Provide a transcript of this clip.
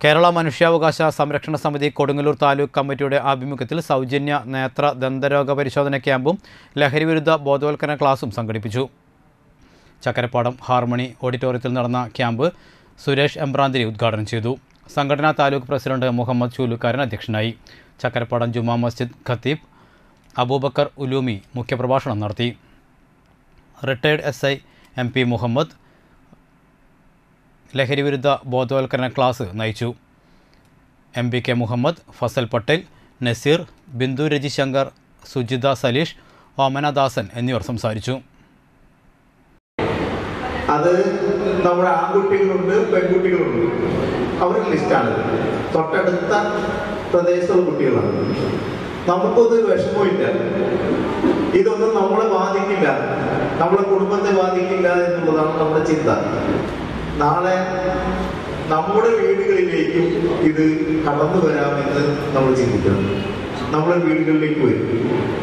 കേരള മനുഷ്യാവകാശ സംരക്ഷണ സമിതി കൊടുങ്ങല്ലൂർ താലൂക്ക് കമ്മിറ്റിയുടെ ആഭിമുഖ്യത്തിൽ സൗജന്യ നേത്ര ദന്തരോഗ പരിശോധന ക്യാമ്പും ലഹരിവിരുദ്ധ ബോധവൽക്കരണ ക്ലാസും സംഘടിപ്പിച്ചു ചക്കരപ്പാടം ഹാർമണി ഓഡിറ്റോറിയത്തിൽ നടന്ന ക്യാമ്പ് സുരേഷ് എംബ്രാന്തിരി ഉദ്ഘാടനം ചെയ്തു സംഘടനാ താലൂക്ക് പ്രസിഡന്റ് മുഹമ്മദ് ചൂലുക്കാരൻ അധ്യക്ഷനായി ചക്കരപ്പാടം ജുമാ മസ്ജിദ് ഖത്തീബ് അബൂബക്കർ ഉലൂമി മുഖ്യപ്രഭാഷണം നടത്തി retired S I M P Muhammad ലഹരിവിരുദ്ധ ബോധവൽക്കരണ ക്ലാസ് നയിച്ചു M P K Muhammad Fazal Patel Naseer Bindu Rajishankar Sujitha Saleesh Omanadasan എന്നിവർ സംസാരിച്ചു അത് നമ്മുടെ ആൺകുട്ടികളുണ്ട് പെൺകുട്ടികളുണ്ട് അവരുടെ ലിസ്റ്റാണ് തൊട്ടടുത്ത പ്രദേശത്തുള്ള കുട്ടികളാണ് നമുക്കൊന്നും വിഷമമില്ല ഇതൊന്നും നമ്മളെ ബാധിക്കില്ല നമ്മുടെ കുടുംബത്തെ ബാധിക്കില്ല എന്നുള്ളതാണ് നമ്മുടെ ചിന്ത നാളെ നമ്മുടെ വീടുകളിലേക്കും ഇത് കടന്നു വരാമെന്ന് നമ്മൾ ചിന്തിക്കണം നമ്മുടെ വീടുകളിലേക്ക് വരും